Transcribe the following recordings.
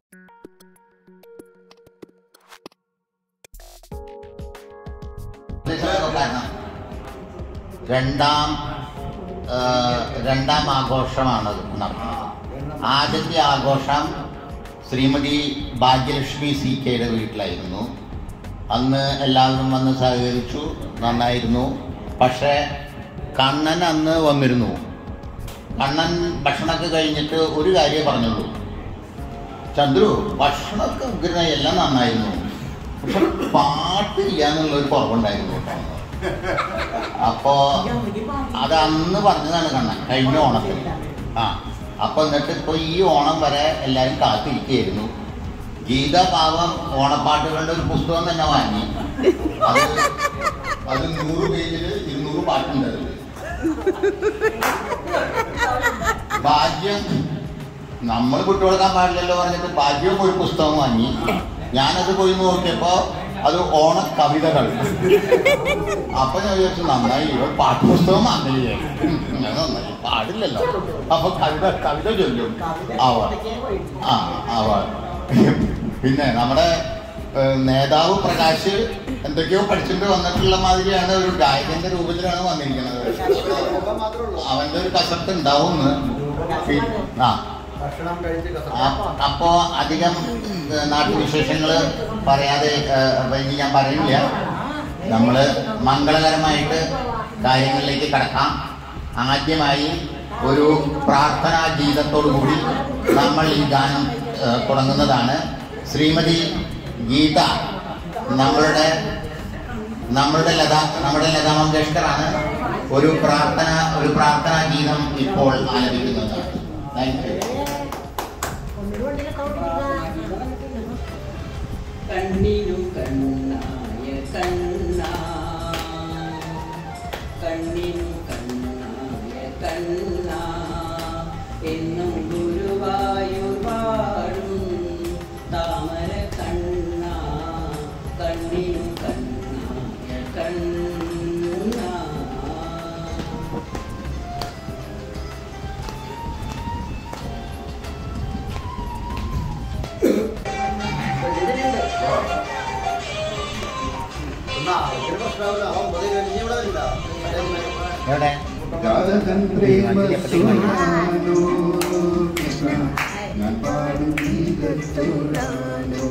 ഇതിനൊക്കെ കാരണം രണ്ടാം ആ, രണ്ടാം ആഘോഷമാണ് നടക്കുന്നത് ആദ്യത്തെ ആഘോഷം ശ്രീമതി ഭാഗ്യലക്ഷ്മി സി കെയുടെ വീട്ടിലായിരുന്നു അന്ന് എല്ലാവരും വന്ന് സഹകരിച്ചു നന്നായിരുന്നു പക്ഷേ കണ്ണൻ അന്ന് വന്നിരുന്നു കണ്ണൻ ഭക്ഷണമൊക്കെ കഴിഞ്ഞിട്ട് ഒരു കാര്യം പറഞ്ഞുള്ളൂ ചന്ദ്രു ഭക്ഷണമൊക്കെ ഉഗ്രന എല്ലാം നന്നായിരുന്നു പക്ഷെ പാട്ടില്ല എന്നുള്ളൊരു കുറവുണ്ടായിരുന്നു കേട്ടോ അപ്പോ അത് അന്ന് പറഞ്ഞതാണ് കണ്ണൻ കഴിഞ്ഞ ഓണത്തിന് ആ അപ്പൊ എന്നിട്ട് ഇപ്പൊ ഈ ഓണം വരെ എല്ലാരും കാത്തിരിക്കുകയായിരുന്നു ഗീത പാവം ഓണപ്പാട്ടുകളുടെ ഒരു പുസ്തകം തന്നെ വാങ്ങി അത് അത് നൂറ് പേജില് ഇരുന്നൂറ് പാട്ടുണ്ട് അതില്. ഭാഗ്യം നമ്മൾ വിട്ടുകൊടുക്കാൻ പാടില്ലല്ലോ പറഞ്ഞിട്ട് ഭാഗ്യം ഒരു പുസ്തകം വാങ്ങി ഞാനത് പോയി നോക്കിയപ്പോ അത് ഓണ കവിതകൾ അപ്പൊ ഞാൻ വിചാരിച്ചു നന്നായി ഇവർ പാഠ്യപുസ്തകം വാങ്ങില്ലേ ഞാൻ നന്നായി പാടില്ലല്ലോ അപ്പൊ കവിത കവിത ചൊല്ലും അവ ആ അവ പിന്നെ നമ്മുടെ ഏഹ്, നേതാവ് പ്രകാശ് എന്തൊക്കെയോ പഠിച്ചിട്ട് വന്നിട്ടുള്ള മാതിരിയാണ് ഒരു ഗായകന്റെ രൂപത്തിലാണ് വന്നിരിക്കുന്നത് അവന്റെ ഒരു കസർത്ത് ഉണ്ടാവും ആ ഭക്ഷണം കഴിച്ച് ആ- അപ്പോ അധികം ഏഹ്, നാട്ടുവിശേഷങ്ങള് പറയാതെ ഏഹ്, ഇനി ഞാൻ പറയുന്നില്ല നമ്മള് മംഗളകരമായിട്ട് കാര്യങ്ങളിലേക്ക് കടക്കാം ആദ്യമായി ഒരു പ്രാർത്ഥനാ ഗീതത്തോടു കൂടി നമ്മൾ ഈ ഗാനം ഏഹ്, തുടങ്ങുന്നതാണ് ശ്രീമതി ഗീത നമ്മളുടെ നമ്മളുടെ ലത നമ്മുടെ ലതാ മങ്കേഷ്കറാണ് ഒരു പ്രാർത്ഥന ഒരു പ്രാർത്ഥനാ ഗീതം ഇപ്പോൾ ആലപിക്കുന്നത് താങ്ക് യു കണ്ണിനു കണ്ണായ കണ്ണ കണ്ണിനു കണ്ണായ കണ്ണ എന്നും ഗുരുവായൂർ വാഴും താമര കണ്ണ കണ്ണിനു കണ്ണായ കണ്ണ എന്നാ ഒത്തിരി പ്രശ്നമാവില്ല അവൻ ഒമ്പത് കഴിഞ്ഞ് ഇവിടെ വരില്ല എവിടെ രാധതന്ത്രേ മസ്തുരാനോ കൃഷ്ണ ഞാൻ പാടും ഗീതത്തോടാനോ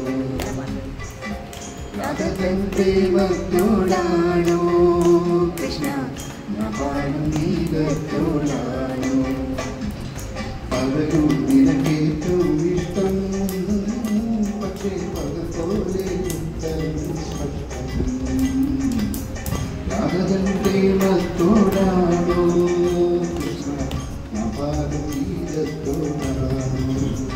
രാധതന്ത്രേ മസ്തുരാനോ കൃഷ്ണ ഞാൻ പാടും ഗീതത്തോടാനോ പകലും നിനക്കേറ്റവും ഇഷ്ടം പക്ഷേ പകൽ പോലെ രാധതന്റെ മത്തോടാണോ കൃഷ്ണ ഞാൻ പാടും ഗീതത്തോടാണോ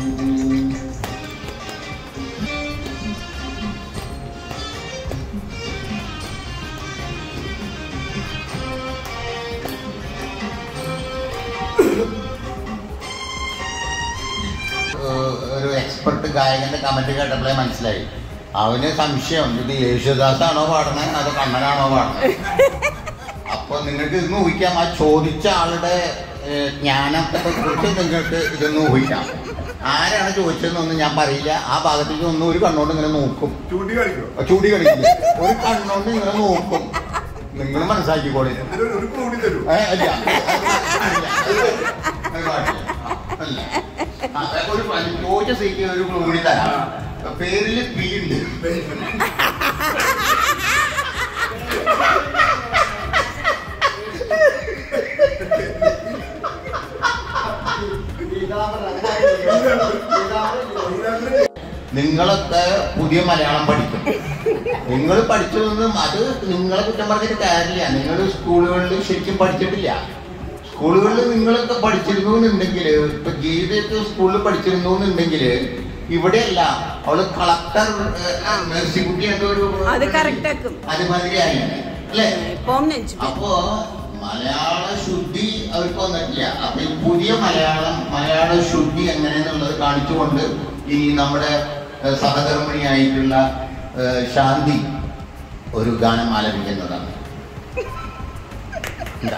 ഏഹ് ഒരു എക്സ്പെർട്ട് ഗായകന്റെ കമന്റ് കേട്ടപ്പോഴേ മനസ്സിലായി അവന് സംശയം ഇത് യേശുദാസാണോ പാടണേ അതോ കണ്ണനാണോ പാടണേ അപ്പൊ നിങ്ങൾക്ക് ഇന്ന് ഊഹിക്കാം ആ ചോദിച്ച ആളുടെ ഏഹ്, ജ്ഞാനത്തെ കുറിച്ച് നിങ്ങൾക്ക് ഇതൊന്ന് ഊഹിക്കാം ആരാണ് ചോദിച്ചതെന്നൊന്നും ഞാൻ പറയില്ല ആ ഭാഗത്തേക്ക് ഒന്ന് ഒരു കണ്ണോണ്ട് ഇങ്ങനെ നോക്കും ചൂണ്ടി കളിക്കോ ചൂടി കളിക്കില്ല ഒരു കണ്ണോണ്ട് ഇങ്ങനെ നോക്കും നിങ്ങൾ മനസ്സിലാക്കിക്കോളി എന്നിട്ട് ഒരു കൂടി തരൂ ഏ, അല്ല. അല്ല. അത് പാടില്ല. അല്ല. ആ, ഒരു പ- ചോദിച്ച സ്ഥിതിക്ക് ഒരു ക്ലൂ കൂടി തരാം പേരില് പി ഉണ്ട് നിങ്ങളൊക്കെ പുതിയ മലയാളം പഠിക്കും നിങ്ങൾ പഠിച്ചതൊന്നും അത് നിങ്ങളെ കുറ്റം പറഞ്ഞിട്ട് കാര്യമില്ല നിങ്ങൾ സ്കൂളുകളിൽ ശരിക്കും പഠിച്ചിട്ടില്ല സ്കൂളുകളിൽ നിങ്ങളൊക്കെ പഠിച്ചിരുന്നു എന്നുണ്ടെങ്കിൽ ഇപ്പൊ ഗീതയൊക്കെ സ്കൂളിൽ പഠിച്ചിരുന്നു എന്നുണ്ടെങ്കിൽ ഇവിടെയല്ല അവള് കളക്ടർ മേഴ്സിക്കുട്ടി എന്തോ ഒരു അത് correct ആക്കും. അതുമാതിരി ആയി അല്ലേ ഇപ്പം നെഞ്ചു അപ്പോ മലയാള ശുദ്ധി അവർക്ക് വന്നിട്ടില്ല അപ്പൊ ഈ പുതിയ മലയാളം മലയാള ശുദ്ധി എങ്ങനെയെന്നുള്ളത് കാണിച്ചുകൊണ്ട് ഈ നമ്മുടെ ഏഹ്, സഹധർമ്മിണിയായിട്ടുള്ള ഏഹ്, ശാന്തി ഒരു ഗാനം ആലപിക്കുന്നതാണ് എന്താ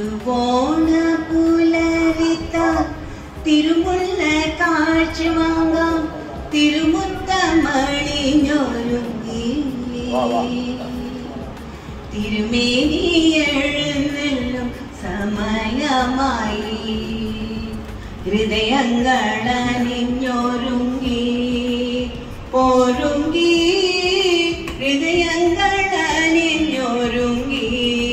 തിരുവോണ പുലരിത്ത തിരുമുള്ള കാഴ്ച വാങ്ങ തിരുമേനി എഴുന്നള്ളും സമയമായി ഹൃദയങ്ങളണിഞ്ഞൊരുങ്ങി ഒരുങ്ങി ഹൃദയങ്ങളണിഞ്ഞൊരുങ്ങി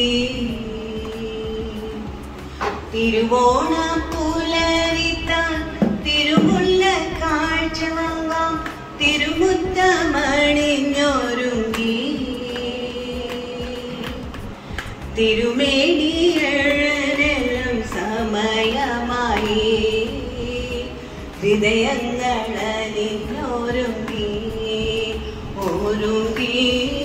തിരുവോണ പുലരിത്താൻ തിരുമുല്ല കാഴ്ച വാങ്ങാം തിരുമുത്തമണിഞ്ഞൊരുങ്ങി തിരുമേനി എഴുന്നള്ളും സമയമായി ഹൃദയങ്ങളണിഞ്ഞൊരുങ്ങി ഒരുങ്ങി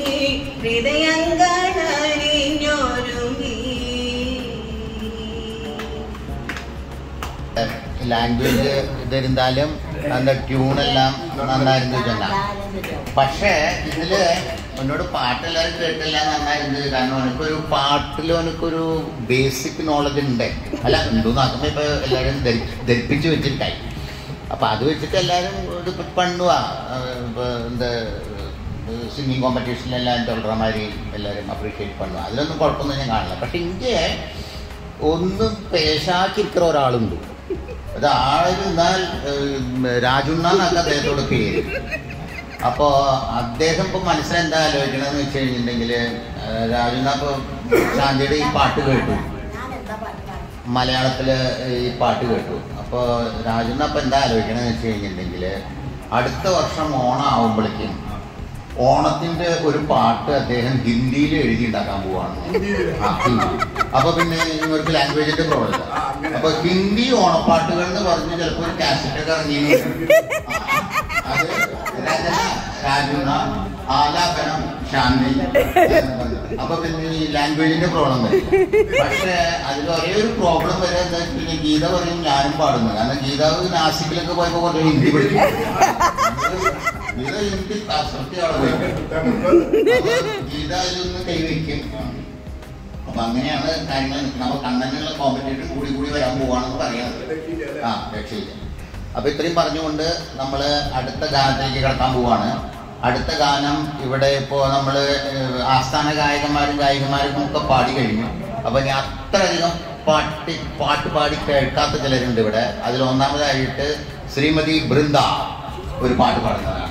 ഹൃദയങ്ങളണിഞ്ഞൊരുങ്ങി ലാംഗ്വേജ് ഇതിരുന്നാലും അതിൻ്റെ ട്യൂണെല്ലാം നന്നായിരുന്നു ചൊല്ലാം പക്ഷേ ഇതില് എന്നോട് പാട്ടെല്ലാവരും കേട്ടില്ല നന്നായിരുന്നു കാരണം എനിക്കൊരു പാട്ടിൽ എനിക്കൊരു ബേസിക് നോളജ് ഉണ്ട് അല്ല ഉണ്ടോ നോക്കുമ്പോൾ ഇപ്പൊ എല്ലാവരും ധരി- ധരിപ്പിച്ച് വെച്ചിട്ടായി അപ്പൊ അത് വെച്ചിട്ട് എല്ലാവരും ഇത് പണ്ടുവാ എന്താ സിംഗിങ് കോമ്പറ്റീഷനിലെല്ലാം ഡോളർമാരി എല്ലാവരും അപ്രീഷിയേറ്റ് പണ്ടുവാ അതിലൊന്നും കുഴപ്പമൊന്നും ഞാൻ കാണില്ല പക്ഷെ ഇന്ത്യ ഒന്നും പേശാക്കിരിക്കുന്ന ഒരാളുണ്ട് അത് ആളിരുന്നാൽ രാജുണ്ണാന്നൊക്കെ അദ്ദേഹത്തോട് പേര് അപ്പോ അദ്ദേഹം ഇപ്പൊ മനസ്സിലെന്താ ആലോചിക്കണമെന്ന് വെച്ച് കഴിഞ്ഞിട്ടുണ്ടെങ്കിൽ രാജുണ്ണ ഇപ്പൊ ശാന്തിയുടെ ഈ പാട്ട് കേട്ടു മലയാളത്തില് ഈ പാട്ട് കേട്ടു അപ്പോൾ രാജുണ്ണ ഇപ്പൊ എന്താ ആലോചിക്കണമെന്ന് വെച്ച് കഴിഞ്ഞിട്ടുണ്ടെങ്കിൽ അടുത്ത വർഷം ഓണം ആവുമ്പോഴേക്കും ഓണത്തിന്റെ ഒരു പാട്ട് അദ്ദേഹം ഹിന്ദിയിൽ എഴുതി ഉണ്ടാക്കാൻ പോവാണ് ആ, ഹിന്ദി. അപ്പൊ പിന്നെ ഇവർക്ക് ലാംഗ്വേജിന്റെ പ്രോബ്ലം ഇല്ല അപ്പൊ ഹിന്ദി ഓണപ്പാട്ടുകൾ എന്ന് പറഞ്ഞ് ചിലപ്പോൾ ഒരു കാസറ്റ് ഒക്കെ ഇറങ്ങി അത് രചന രാജുണ്ണ ആലാപനം ശാന്തി അപ്പൊ പിന്നെ ഈ ലാംഗ്വേജിന്റെ പ്രോബ്ലം വരും പക്ഷെ അതിൽ ഒരേ ഒരു പ്രോബ്ലം വരെ എന്താ പിന്നെ ഗീത പറയും ഞാനും പാടുന്നു കാരണം ഗീത നാസിക്കിലൊക്കെ പോയപ്പോ കുറച്ച് ഹിന്ദി പഠിച്ചു ഗീത ഹിന്ദി സത്യമാണ് പോയി ഗീത അതിലൊന്ന് കൈവയ്ക്കും അപ്പൊ അങ്ങനെയാണ് കാര്യങ്ങൾ നമ്മൾ കണ്ണനുള്ള കോമ്പറ്റേറ്റർ കൂടി കൂടി വരാൻ പോവാണെന്ന് പറയുന്നത് ആ രക്ഷയില്ല അപ്പൊ ഇത്രയും പറഞ്ഞുകൊണ്ട് നമ്മൾ അടുത്ത ഗാനത്തിലേക്ക് കിടക്കാൻ പോവാണ് അടുത്ത ഗാനം ഇവിടെ ഇപ്പോ നമ്മള് ഏഹ്, ആസ്ഥാന ഗായകന്മാരും ഗായികമാരും ഒക്കെ പാടി കഴിഞ്ഞു അപ്പൊ ഞാൻ അത്രയധികം പാട്ടി പാട്ട് പാടി കേൾക്കാത്ത ചിലരുണ്ട് ഇവിടെ അതിൽ ഒന്നാമതായിട്ട് ശ്രീമതി ബൃന്ദ ഒരു പാട്ട് പാടുന്നതാണ്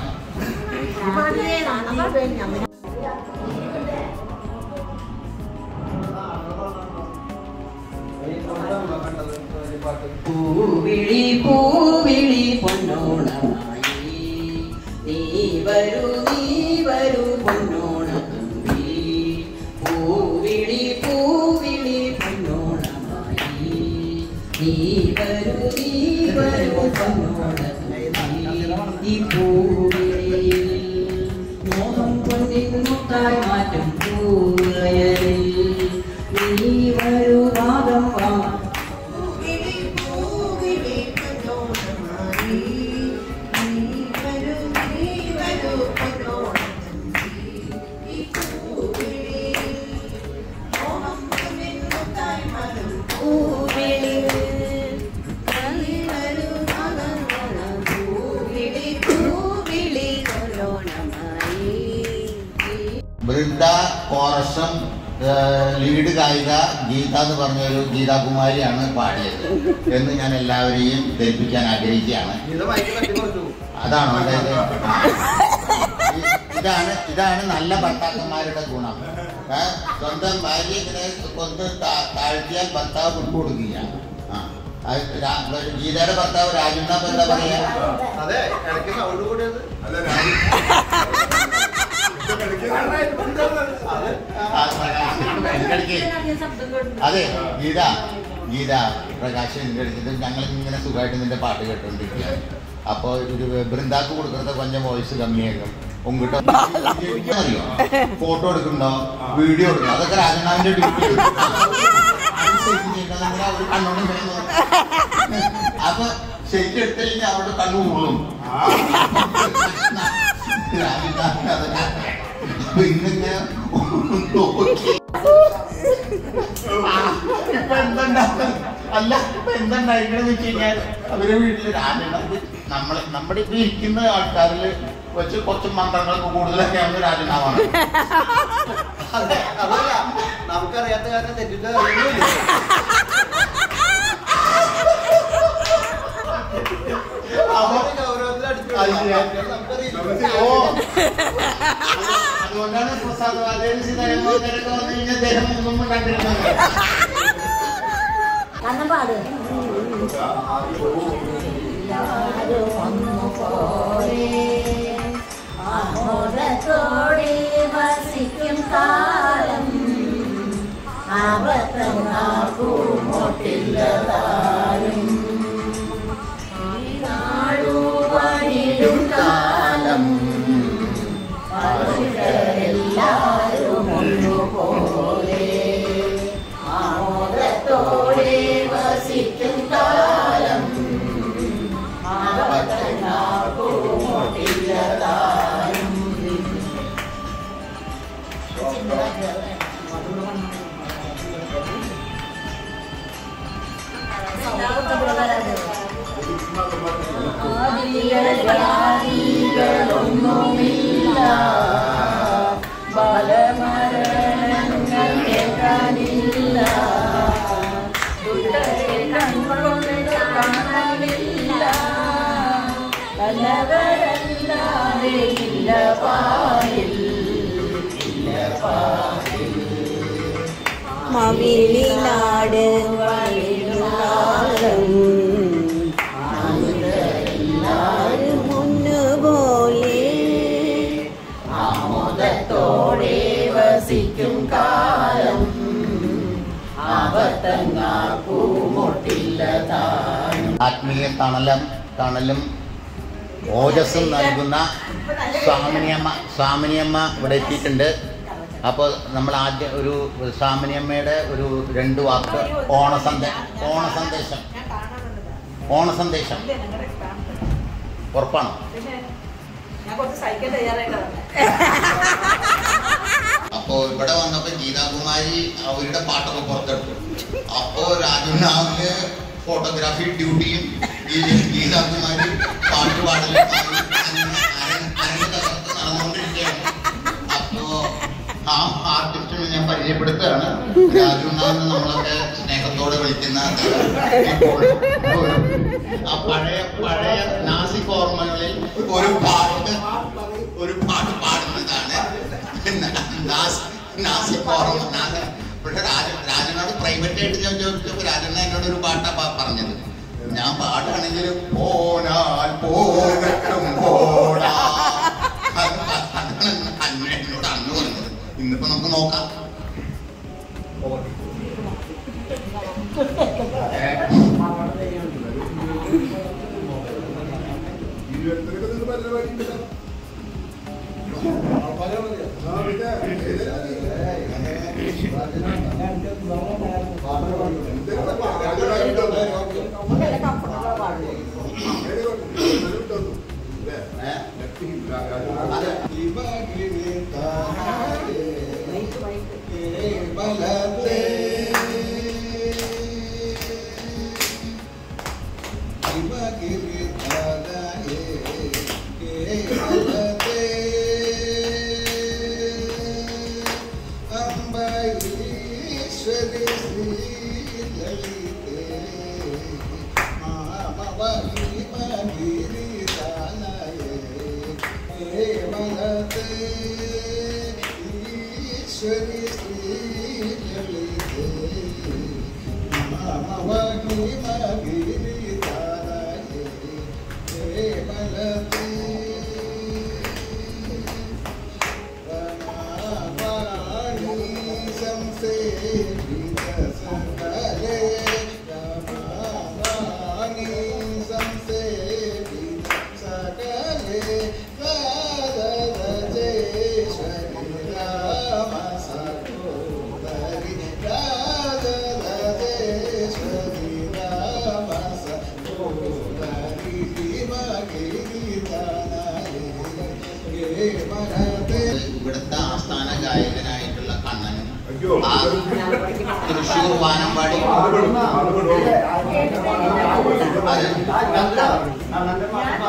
പൂവിളി പൂവിളി പൊന്നോണമായി നീ വരൂ നീ വരൂ പൊന്നോണത്തുമ്പി പൂവിളി പൂവിളി പൊന്നോണമായി നീ വരൂ നീ വരൂ പൊന്നോണത്തുമ്പി ഈ പൂവിളിയിൽ മോഹം പൊന്നിൻ മുത്തായി മാറ്റും പൂവയലിൽ നീ വരൂ ഭാഗം വാങ്ങാം വൃന്ദ കോറസം ലീഡ് ഗായിക ഗീത എന്ന് പറഞ്ഞ ഒരു ഗീതാകുമാരിയാണ് പാടിയത് എന്ന് ഞാൻ എല്ലാവരെയും ധരിപ്പിക്കാൻ ആഗ്രഹിക്കുകയാണ് ഇത് മൈക്ക് തട്ടി കൊടുത്തു അതാണോ അതായത് ഇ- ഇതാണ് ഇതാണ് നല്ല ഭർത്താക്കന്മാരുടെ ഗുണം ഏ? സ്വന്തം ഭാര്യ ഇങ്ങനെ കൊന്ന് താ- താഴ്ത്തിയാൽ ഭർത്താവ് വിട്ടുകൊടുക്കില്ല ആ അത് രാ- ഗീതയുടെ ഭർത്താവ് രാജുണ്ണ എന്താ പറയാ അതെ ഇടയ്ക്ക് സൗണ്ട് കൂടിയത് ആ, പ്രകാശ്, ഇടയ്ക്കിടയ്ക്ക് അതെ ഗീത ഗീത പ്രകാശ് എൻ്റെ അടുത്ത് ഞങ്ങൾ ഇങ്ങനെ സുഖമായിട്ട് നിന്റെ പാട്ട് കേട്ടോണ്ടിരിക്കുകയാണ് അപ്പോൾ ഒരു ബൃന്ദാക്ക് കൊടുക്കുന്നത് കൊഞ്ചം വോയിസ് കമ്മിയാകും ഉങ്കിട്ടോ അറിയോ ഫോട്ടോ എടുക്കണ്ടോ വീഡിയോ എടുക്കണോ അതൊക്കെ രാജനാഥിന്റെ ഡ്യൂട്ടി അപ്പൊ ശരിക്കും എടുത്തില്ലെങ്കിൽ അവരുടെ കണ്ണു ഉള്ളും രാജനാഥ് അതൊക്കെ അപ്പൊ ഇന്നിങ്ങനെ നോക്കി ഇപ്പൊ എന്തുണ്ടാവും? അല്ല ഇപ്പൊ എന്തുണ്ടായിക്കണെന്ന് വെച്ച് കഴിഞ്ഞാൽ അവരെ വീട്ടില് രാജണ്ണ നമ്മള് നമ്മുടെ ഇപ്പൊ ഇരിക്കുന്ന ആൾക്കാരില് വെച്ച് കുറച്ച് മന്ത്രങ്ങൾക്ക് കൂടുതലൊക്കെയാണ് രാജനാവാണ് അതെ അതല്ല നമുക്കറിയാത്ത കാര്യം തെറ്റിട്ട് കാര്യമൊന്നുമില്ല അവരുടെ ഗൗരവത്തിൽ അടിച്ചു അല്ല. നമുക്കറിയില്ല ഓ അതുകൊണ്ടാണ് പ്രസാദവാചകൻ സീതാരാമോദരൊക്കെ വന്നു കഴിഞ്ഞാൽ അദ്ദേഹം ഒന്നും കണ്ടിരുന്നത് കണ്ണം പാട് ആമോദത്തോടെ വസിക്കും കാലം ആപത്തങ്ങാക്കുമൊട്ടില്ലതാരും നാടുവാണിടും കാലം എല്ലാവരും ഒന്നുപോലെ ആമോദത്തോടെ വസിക്കും കാലം ആപത്തങ്ങാക്കുമൊട്ടില്ലതാരും ആദികളൊന്നുമില്ല ബലമരണങ്ങൾ കേൾക്കാനില്ല ദുഷ്ടരെ കൺകൊണ്ട് കാണലില്ല നല്ലവരല്ലാതെ ഇല്ല പാരിൽ ഇല്ല പാരിൽ മവിളിനാട് വഴിനാടും എല്ലാരും മുന്നുപോലെ ആമോദത്തോടെ വസിക്കും കാലം ആപത്തങ്ങാക്കുമൊട്ടില്ലതാനും ആത്മീയ തണലും തണലും ഓജസ്സും നൽകുന്ന സ്വാമിനിയമ്മ സ്വാമിനിയമ്മ ഇവിടെ എത്തിയിട്ടുണ്ട് അപ്പോൾ നമ്മൾ ആദ്യം ഒരു സ്വാമിനിയമ്മയുടെ ഒരു രണ്ട് വാക്ക് ഓണ സന്ദേ ഓണ സന്ദേശം ഓണ സന്ദേശം ഉറപ്പാണോ ഞാൻ കുറച്ച് സഹിക്കാൻ തയ്യാറായിട്ടാണ് അപ്പോ ഇവിടെ വന്നപ്പോ ഗീതാകുമാരി അവരുടെ പാട്ടൊക്കെ പുറത്തെടുത്തു അപ്പോ രാജുനാവില് ഫോട്ടോഗ്രാഫി ഡ്യൂട്ടിയും ഗീ- ഗീതാകുമാരി പാട്ട് പാടലും നടന്നുകൊണ്ടിരിക്കുകയാണ് അപ്പോ ആ ആർട്ടിസ്റ്റിനെ ഞാൻ പരിചയപ്പെടുത്തുകയാണ് രാജുനാഥ് നമ്മളൊക്കെ സ്നേഹത്തോടെ വിളിക്കുന്ന ഇപ്പോൾ ഒരു- ആ പഴയ പഴയ നാസിക് ഓർമ്മകളിൽ ഒരു പാട്ട് ഒരു പാട്ട് പാടുന്നതാണ് നാസ്- നാസിക് ഓർമ്മ നാ- പക്ഷെ രാജ രാജനോട് പ്രൈവറ്റ് ആയിട്ട് ഞാൻ ചോദിച്ചപ്പോൾ രാജന എന്നോട് ഒരു പാട്ടാ പ- പറഞ്ഞത് ഞാൻ പാടുകയാണെങ്കിൽ പോനാൽ പോകട്ടും പോടാ അത് പ- അതാണ് അന്ന് എന്നോട് അന്ന് പറഞ്ഞത് ഇന്നിപ്പോ നമുക്ക് നോക്കാം ഇവിടുത്തെ ആസ്ഥാന ഗായകനായിട്ടുള്ള കണ്ണനും ആ തൃശ്ശൂർ വാനമ്പാടി അത്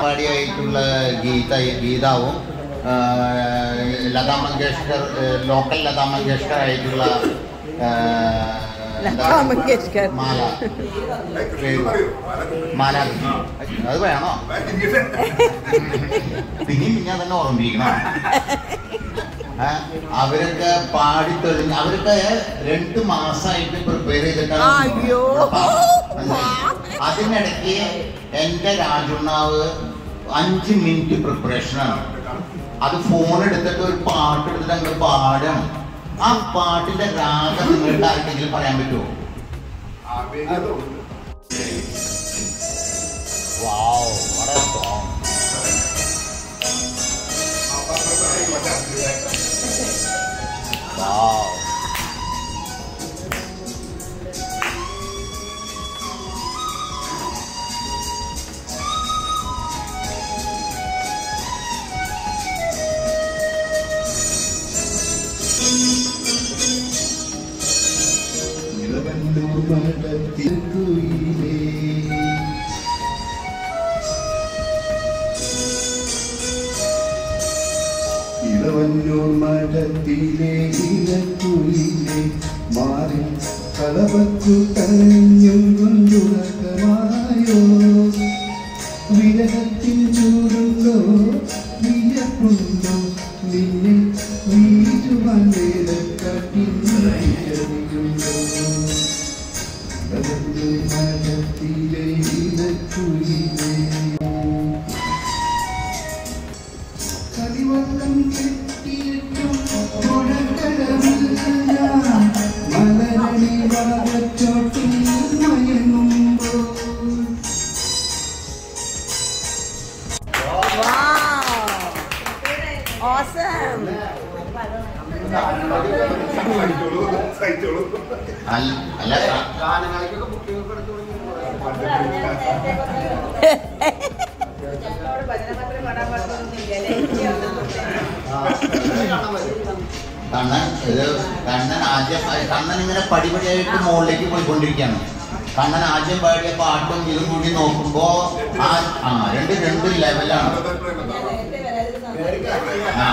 പാടിയായിട്ടുള്ള ഗീത ഗീതാവും ആ, ലതാ മങ്കേഷ്കർ ഏ, ലോക്കൽ ലതാ മങ്കേഷ്കർ ആയിട്ടുള്ള ആ, എന്താ? ലതാ മങ്കേഷ്കർ. മാല പേര്. മാല അത് വേണോ പിന്നെയും പിന്നെ തന്നെ ഓർമ്മിക്കണം ആ, അവരൊക്കെ പാടി തെളിഞ്ഞ് അവരൊക്കെ രണ്ട് മാസമായിട്ട് പ്രിപ്പയർ ചെയ്തിട്ടാണ് അയ്യോ. മനസ്സിലായി? അതിനിടയ്ക്ക് എന്റെ രാജുണ്ണാവ് അഞ്ച് മിനിറ്റ് പ്രിപ്പറേഷനാണ് അത് ഫോൺ എടുത്തിട്ട് ഒരു പാട്ട് എടുത്തിട്ട് അങ്ങ് പാടാണ് ആ പാട്ടിന്റെ രാഗം നിങ്ങൾക്ക് ആർക്കെങ്കിലും പറയാൻ പറ്റുമോ Wow, what a song. Wow. Ilavannoor മഠത്തിൽ കുയിലേ ഇളവന്നൂർ മഠത്തിലെ ഇലക്കുയിലെ മാറി കളവക്കു കരഞ്ഞും കൊണ്ടുറക്കമായോ വിരഹത്തിൽ ചൂടുണ്ടോ വിയപ്പുണ്ടോ നിന്നെ വീഴുവാൻ വേലക്കാട്ടിനുണ്ടോ ഇളവന്നൂർ മഠത്തിലെ ഇലക്കുയിലേ കളിവള്ളം കെട്ടിയിട്ടും പുഴക്കടവില്ല മലരണി വാഗച്ചോട്ടിൽ മയങ്ങുമ്പോൾ Awesome. അല്ല അല്ല ഗാനങ്ങളിലേക്കൊക്കെ ബുക്കിംഗ് ഒക്കെ എടുത്തു തുടങ്ങി ഞങ്ങളോട് ഭജനപത്രം പാടാൻ പാടുന്നൊന്നുമില്ലല്ലേ കാണാൻ പറ്റും കണ്ണൻ ഇത് കണ്ണൻ ആദ്യം കണ്ണൻ ഇങ്ങനെ പടിപടിയായിട്ട് മുകളിലേക്ക് പോയിക്കൊണ്ടിരിക്കുകയാണ് കണ്ണൻ ആദ്യം പാടിയ പാട്ടും ഇതും കൂടി നോക്കുമ്പോ ആ ആ രണ്ട് രണ്ട് ലെവലാണ് ആ.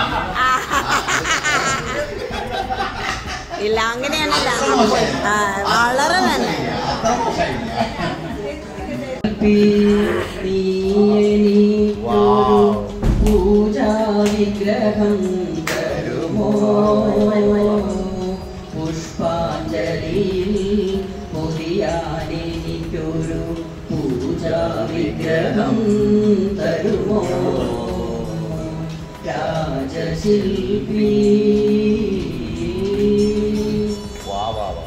ഇല്ല അങ്ങനെയാണല്ല അത്ര മോശമായില്ല. ആ, വളരെ നല്ല അത്ര മോശമായില്ല. Wow. പൂജാ വിഗ്രഹം തരുമോ പുഷ്പാഞ്ജലിയിൽ പൊതിയാനെനിക്കൊരു പൂജാ വിഗ്രഹം തരുമോ രാജശില്പി വാ, വാ, വാ.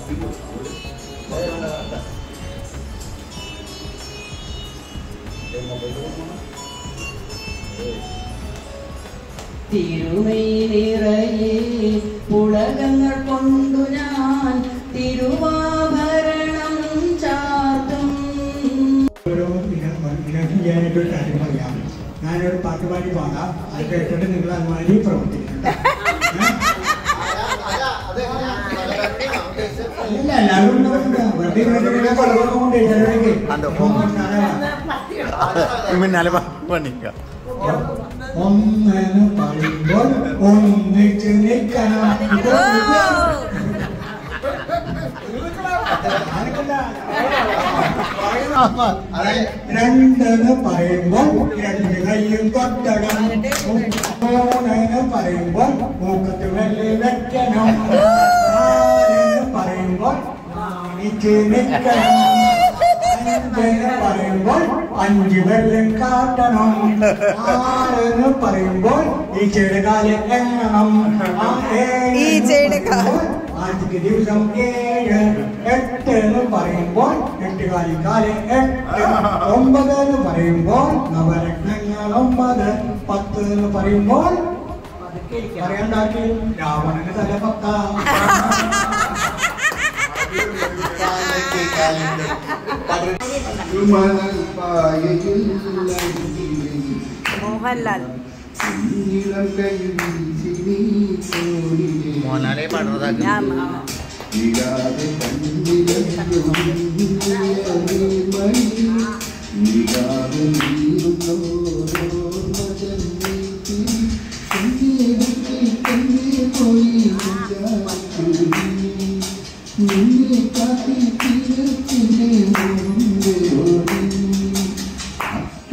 തിരുമൈ നിറയെ പുളകങ്ങൾ കൊണ്ടു ഞാൻ തിരുവാഭരണം ചാർത്തും ഒരു വിനോദം ചെയ്യാനായിട്ടൊരു കാര്യം പറയാം ഞാനൊരു പാട്ട് പാടി പാടാം അത് കേട്ടിട്ട് നിങ്ങൾ അതുമാതിരി പ്രവർത്തിക്കണം അല്ല എല്ലാവരും ഉണ്ടാവില്ല വെറുതെ ഇങ്ങനെ പടവൊക്കെ കൊണ്ട് പിന്നാലെ പണിക്ക ഒന്നെന്ന് പറയുമ്പോൾ ഒന്നിച്ച് നിൽക്കണം രണ്ടെന്ന് പറയുമ്പോൾ രണ്ട് കൈയും തൊട്ടണം മൂന്നെന്ന് പറയുമ്പോൾ മൂക്കത്ത് വെള്ളി വെക്കണം നാലെന്ന് പറയുമ്പോൾ നാണിച്ച് നിൽക്കണം അഞ്ചെന്ന് പറയുമ്പോൾ അഞ്ച് വെള്ളം കാട്ടണം ആറെന്ന് പറയുമ്പോൾ ഈ ചെടുകാലം എണ്ണണം ആ ഏഴെന്ന് ഈച്ചയുടെ കാല്. പറയുമ്പോൾ ആദ്യത്തെ ദിവസം ഏഴ് എട്ട് എന്ന് പറയുമ്പോൾ എട്ട് കാലിക്കാല് എട്ട് ഒമ്പത് എന്ന് പറയുമ്പോൾ നവരത്നങ്ങൾ ഒമ്പത് പത്ത് എന്ന് പറയുമ്പോൾ പറയണ്ടാക്കി രാവണന് തല പത്ത മണൽ പായയിൽ അരികിലെ മോഹൻലാൽ ഇളം കയ്യിൽ വീശി നീ തോണിലെ മോനാലെ പാടുന്നതാക്കി ഞാൻ ഇടാതെ കണ്ണിലൊരു മണി ഇടാതെ നീറുന്നോ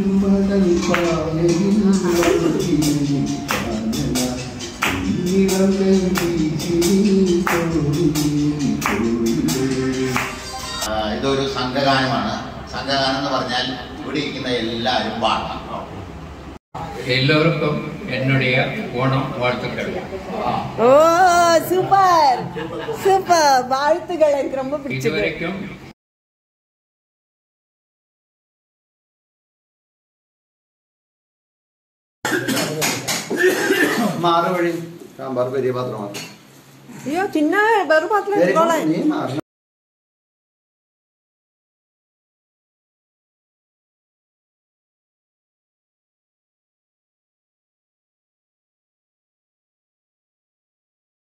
മണൽ പായയിൽ വഴുതിയിലെ കാനന. ഇന്നിളം കൈ വീശി നീ തോണിയിൽ പോയില്ലേ ആ, ഇതൊരു സംഘഗാനമാണ് സംഘഗാനം എന്ന് പറഞ്ഞാൽ ഇവിടെ ഇരിക്കുന്ന എല്ലാവരും പാടണം எல்லோருக்கும் என்னுடைய ஓணம் வாழ்த்துக்கள் ஓ சூப்பர் சூப்பர் வாழ்த்துக்கள் எனக்கு ரொம்ப பிடிச்சது இதுவரைக்கும் മാറ് വഴി സാമ്പാർ പെരിയ പാത്രമാണ് ஐயோ சின்ன வெறும் பாத்துல നീ இருக்கோളെ മാറണം